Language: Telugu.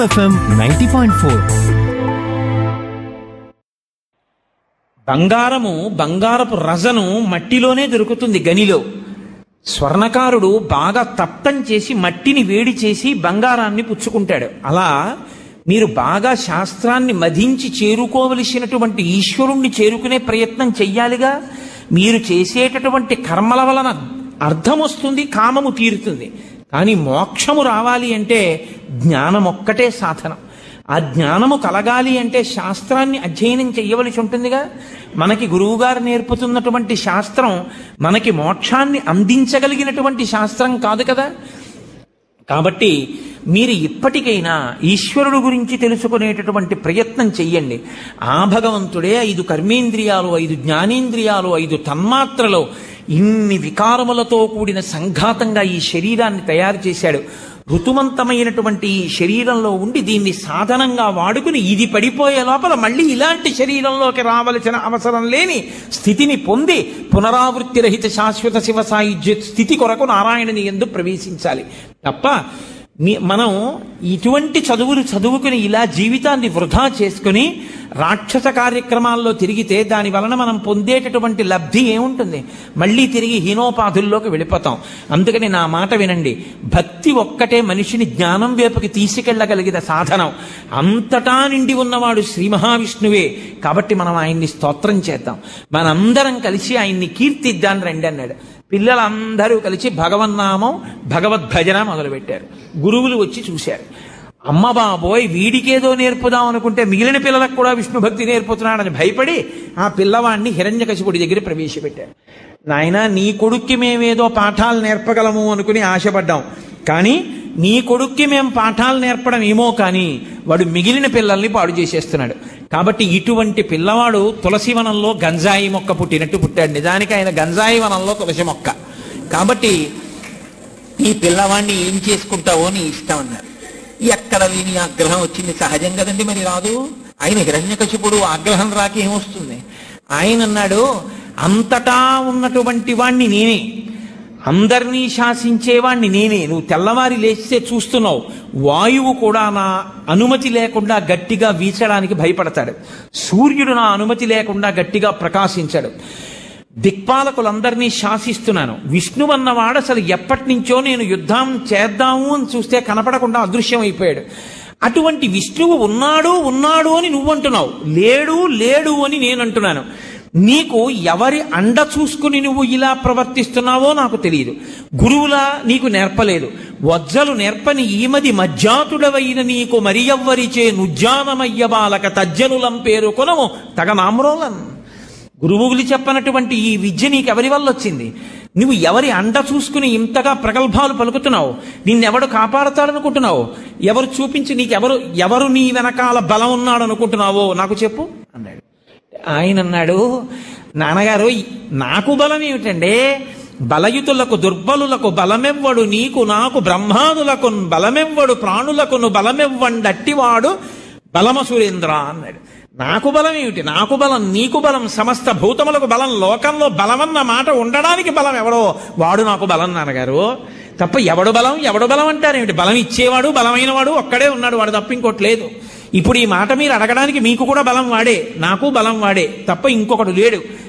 ఎఫ్ఎం నైంటీ పాయింట్ ఫోర్ బంగారము బంగారపు రజను మట్టిలోనే దొరుకుతుంది గనిలో స్వర్ణకారుడు బాగా తప్తం చేసి మట్టిని వేడి చేసి బంగారాన్ని పుచ్చుకుంటాడు అలా మీరు బాగా శాస్త్రాన్ని మధించి చేరుకోవలసినటువంటి ఈశ్వరుణ్ణి చేరుకునే ప్రయత్నం చెయ్యాలిగా మీరు చేసేటటువంటి కర్మల వలన అర్థం వస్తుంది కామము తీరుతుంది కానీ మోక్షము రావాలి అంటే జ్ఞానం ఒక్కటే సాధనం ఆ జ్ఞానము కలగాలి అంటే శాస్త్రాన్ని అధ్యయనం చెయ్యవలసి ఉంటుందిగా మనకి గురువుగారు నేర్పుతున్నటువంటి శాస్త్రం మనకి మోక్షాన్ని అందించగలిగినటువంటి శాస్త్రం కాదు కదా కాబట్టి మీరు ఇప్పటికైనా ఈశ్వరుడు గురించి తెలుసుకునేటటువంటి ప్రయత్నం చెయ్యండి ఆ భగవంతుడే ఐదు కర్మేంద్రియాలు ఐదు జ్ఞానేంద్రియాలు ఐదు తన్మాత్రలు ఇన్ని వికారములతో కూడిన సంఘాతంగా ఈ శరీరాన్ని తయారు చేశాడు ఋతుమంతమైనటువంటి ఈ శరీరంలో ఉండి దీన్ని సాధనంగా వాడుకుని ఇది పడిపోయే లోపల మళ్ళీ ఇలాంటి శరీరంలోకి రావలసిన అవసరం లేని స్థితిని పొంది పునరావృత్తి రహిత శాశ్వత శివ సాయుధ్య స్థితి కొరకు నారాయణని ఎందు ప్రవేశించాలి తప్ప మీ మనం ఇటువంటి చదువులు చదువుకుని ఇలా జీవితాన్ని వృధా చేసుకుని రాక్షస కార్యక్రమాల్లో తిరిగితే దాని వలన మనం పొందేటటువంటి లబ్ధి ఏముంటుంది మళ్ళీ తిరిగి హీనోపాధుల్లోకి వెళ్ళిపోతాం అందుకని నా మాట వినండి భక్తి ఒక్కటే మనిషిని జ్ఞానం వైపుకి తీసుకెళ్ళగలిగిన సాధనం అంతటా నిండి ఉన్నవాడు శ్రీ మహావిష్ణువే కాబట్టి మనం ఆయన్ని స్తోత్రం చేద్దాం మనందరం కలిసి ఆయన్ని కీర్తిద్దాం రండి అన్నాడు పిల్లలందరూ కలిసి భగవన్నామం భగవద్భజన మొదలుపెట్టారు గురువులు వచ్చి చూశారు అమ్మ బాబోయ్ వీడికేదో నేర్పుదాం అనుకుంటే మిగిలిన పిల్లలకు కూడా విష్ణు భక్తి నేర్పుతున్నాడని భయపడి ఆ పిల్లవాడిని హిరణ్యకశిపుడి దగ్గర ప్రవేశపెట్టారు నాయన నీ కొడుక్కి మేమేదో పాఠాలు నేర్పగలము అనుకుని ఆశపడ్డాం కానీ నీ కొడుక్కి మేము పాఠాలు నేర్పడం ఏమో కానీ వాడు మిగిలిన పిల్లల్ని పాడు చేసేస్తున్నాడు కాబట్టి ఇటువంటి పిల్లవాడు తులసి వనంలో గంజాయి మొక్క పుట్టినట్టు పుట్టాడు నిజానికి ఆయన గంజాయి వనంలో తులసి మొక్క కాబట్టి ఈ పిల్లవాడిని ఏం చేసుకుంటావో నీ ఇష్టం అన్నారు ఎక్కడ లేని ఆగ్రహం వచ్చింది సహజం కదండి మరి రాదు ఆయన హిరణ్యకశిపుడు ఆగ్రహం రాక ఏమొస్తుంది ఆయన అన్నాడు అంతటా ఉన్నటువంటి వాణ్ణి నేనే అందరినీ శాసించేవాణ్ణి నేనే నువ్వు తెల్లవారి లేస్తే చూస్తున్నావు వాయువు కూడా నా అనుమతి లేకుండా గట్టిగా వీచడానికి భయపడతాడు సూర్యుడు నా అనుమతి లేకుండా గట్టిగా ప్రకాశించాడు దిక్పాలకులందరినీ శాసిస్తున్నాను విష్ణు అన్నవాడు అసలు ఎప్పటి నుంచో నేను యుద్ధం చేద్దాము అని చూస్తే కనపడకుండా అదృశ్యం అయిపోయాడు అటువంటి విష్ణువు ఉన్నాడు ఉన్నాడు అని నువ్వు అంటున్నావు లేడు లేడు అని నేను అంటున్నాను నీకు ఎవరి అండ చూసుకుని నువ్వు ఇలా ప్రవర్తిస్తున్నావో నాకు తెలియదు గురువులా నీకు నేర్పలేదు వజ్జలు నేర్పని ఈమది మజ్జాతుడవైన నీకు మరి ఎవ్వరిచే నుజ్జానమయ్య బాలక తజ్జనులం పేరు కొనము తగ నామ్రోలన్ గురువులు చెప్పనటువంటి ఈ విద్య నీకు ఎవరి వల్ల వచ్చింది నువ్వు ఎవరి అండ చూసుకుని ఇంతగా ప్రగల్భాలు పలుకుతున్నావు నిన్నెవడు కాపాడతాడనుకుంటున్నావు ఎవరు చూపించి నీకెవరు ఎవరు నీ వెనకాల బలం ఉన్నాడు అనుకుంటున్నావో నాకు చెప్పు అన్నాడు ఆయన అన్నాడు నాన్నగారు నాకు బలం ఏమిటండి బలయుతులకు దుర్బలులకు బలమెవ్వడు నీకు నాకు బ్రహ్మాదులకు బలమెవ్వడు ప్రాణులకును బలమెవ్వండట్టివాడు బలమ సురేంద్ర అన్నాడు నాకు బలం ఏమిటి నాకు బలం నీకు బలం సమస్త భూతములకు బలం లోకంలో బలమన్న మాట ఉండడానికి బలం ఎవడో వాడు నాకు బలం నాన్నగారు తప్ప ఎవడు బలం ఎవడు బలం అంటారేమిటి బలం ఇచ్చేవాడు బలమైన వాడు ఒక్కడే ఉన్నాడు వాడు తప్ప ఇంకోటి లేదు ఇప్పుడు ఈ మాట మీరు అడగడానికి మీకు కూడా బలం వాడే నాకు బలం వాడే తప్ప ఇంకొకడు లేడు